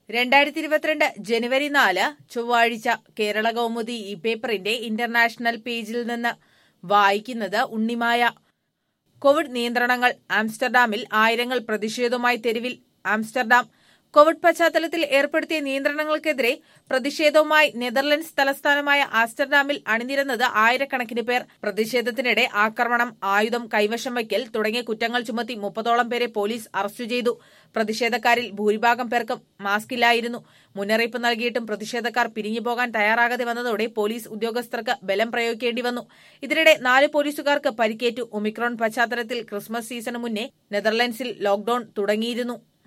രണ്ടായിരത്തി ഇരുപത്തിരണ്ട് ജനുവരി നാല് ചൊവ്വാഴ്ച കേരള കൗമുദി ഈ പേപ്പറിന്റെ ഇന്റർനാഷണൽ പേജിൽ നിന്ന് വായിക്കുന്നത് ഉണ്ണിമായ കോവിഡ് നിയന്ത്രണങ്ങൾ ആംസ്റ്റർഡാമിൽ ആയിരങ്ങൾ പ്രതിഷേധവുമായി തെരുവിൽ ആംസ്റ്റർഡാം കോവിഡ് പശ്ചാത്തലത്തിൽ ഏർപ്പെടുത്തിയ നിയന്ത്രണങ്ങൾക്കെതിരെ പ്രതിഷേധവുമായി നെതർലൻഡ്സ് തലസ്ഥാനമായ ആംസ്റ്റർഡാമിൽ അണിനിരന്നത് ആയിരക്കണക്കിന് പേർ പ്രതിഷേധത്തിനിടെ ആക്രമണം ആയുധം കൈവശം വയ്ക്കൽ തുടങ്ങിയ കുറ്റങ്ങൾ ചുമത്തി മുപ്പതോളം പേരെ പോലീസ് അറസ്റ്റ് ചെയ്തു പ്രതിഷേധക്കാരിൽ ഭൂരിഭാഗം പേർക്കും മാസ്കില്ലായിരുന്നു മുന്നറിയിപ്പ് നൽകിയിട്ടും പ്രതിഷേധക്കാർ പിരിഞ്ഞു പോകാൻ തയ്യാറാകാതെ വന്നതോടെ പോലീസ് ഉദ്യോഗസ്ഥർക്ക് ബലം പ്രയോഗിക്കേണ്ടി വന്നു ഇതിനിടെ നാല് പോലീസുകാർക്ക് പരിക്കേറ്റു ഒമിക്രോൺ പശ്ചാത്തലത്തിൽ ക്രിസ്മസ് സീസണ് മുന്നേ നെതർലൻഡ്സിൽ ലോക്ഡൌൺ തുടങ്ങിയിരുന്നു